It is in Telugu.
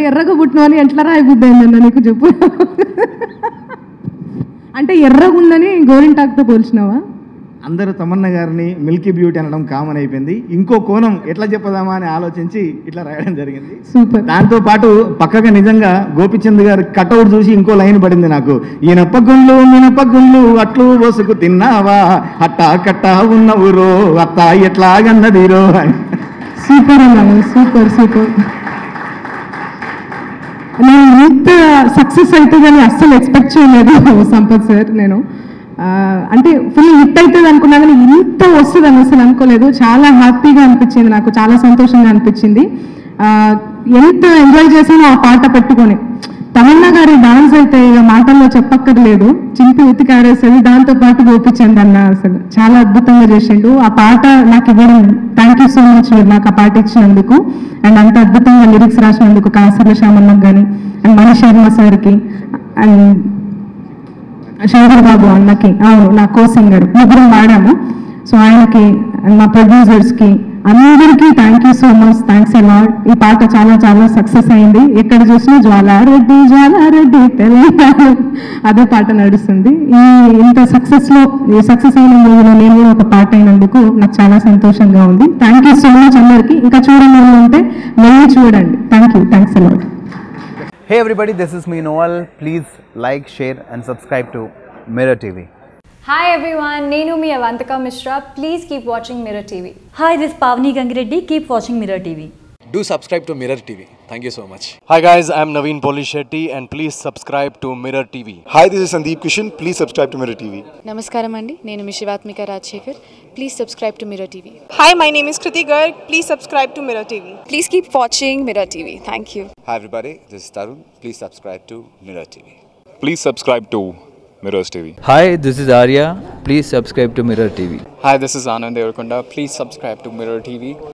ఎర్రగా పుట్టినవని ఎట్లా రాయబుద్ది అయిందన్న నీకు చెప్పు అంటే ఎర్రగా ఉందని గోరింటాకుతో పోల్చినావా అందరూ తమన్న గారిని మిల్కీ బ్యూటీ అనడం కామన్ అయిపోయింది ఇంకో కోణం ఎట్లా చెప్పదామా అని ఆలోచించి ఇట్లా రాయడం జరిగింది సూపర్ దాంతో పాటు పక్కగా నిజంగా గోపిచంద్ గారి కటౌట్ చూసి ఇంకో లైన్ పడింది నాకు ఈయనప్ప గుండ్లు మినప గుండ్లు అట్లు పోసుకు తిన్నావా అట్టా కట్టా ఉన్న ఊరో అత్త ఎట్లాగన్నదిరో అని సూపర్ అన్న సూపర్ సూపర్ నేను ఇంత సక్సెస్ అవుతుందని అస్సలు ఎక్స్పెక్ట్ చేయలేదు సంపత్ సార్ నేను ఆ, అంటే ఫుల్ హిట్ అవుతుంది అనుకున్నా కానీ ఇంత వస్తుంది అని అసలు అనుకోలేదు చాలా హ్యాపీగా అనిపించింది నాకు చాలా సంతోషంగా అనిపించింది ఆ, ఎంత ఎంజాయ్ చేసానో ఆ పాట పెట్టుకొని తమన్నా గారి డాన్స్ అయితే ఇక మాటల్లో చెప్పక్కర్లేదు చింపి ఉతికి ఆడేసేది దాంతో పాటు గోపిచంద్ అన్న అసలు చాలా అద్భుతంగా చేసిండు ఆ పాట నాకు ఇవ్వడం థ్యాంక్ యూ సో మచ్ మీరు నాకు ఆ పాట ఇచ్చినందుకు అండ్ అంత అద్భుతంగా లిరిక్స్ రాసినందుకు కాసర్ల శ్యామన్నకు కానీ అండ్ మణి శర్మ సార్కి అండ్ శంకర్ బాబు అన్నకి అవును నా కో సింగర్ ముగ్గురం వాడాము సో ఆయనకి and మా ప్రొడ్యూసర్స్కి అందరికీ thank you so much thanks a lot ఈ పాట చాలా చాలా సక్సెస్ అయింది ఎక్కడ చూసినా జ్వాలారెడ్డి జ్వాలారెడ్డి తెలంగాణ అదే పాట నడుస్తుంది ఈ ఇంత సక్సెస్లో ఈ సక్సెస్ అయిన మూవీలో నేను కూడా ఒక పాట అయినందుకు నాకు చాలా సంతోషంగా ఉంది థ్యాంక్ యూ సో మచ్ అందరికీ ఇంకా చూడని వాళ్ళు ఉంటే వెళ్ళి చూడండి thank you thanks a lot Hey everybody, this is me Noel. Please like, share, and subscribe to Mirror TV. Hi everyone, Nenu mi Avantika Mishra. Please keep watching Mirror TV. Hi, this is Pavni Gangireddy. Keep watching Mirror TV. Do subscribe to Mirror TV. Thank you so much. Hi guys, I'm Naveen Polishetty and please subscribe to Mirror TV. Hi, this is Sandeep Kishan. Please subscribe to Mirror TV. నమస్కారం అండి నేను మీ Shivathmika Rajasekhar please subscribe to Mirror TV Hi, my name is Kriti Garg. Please subscribe to Mirror TV. Please keep watching Mirror TV thank you Hi, everybody. This is Tarun. Please subscribe to Mirror TV. Please subscribe to Mirrors TV. Hi, this is Arya. Please subscribe to Mirror TV. Hi, this is Anand Devarkonda. Please subscribe to Mirror TV.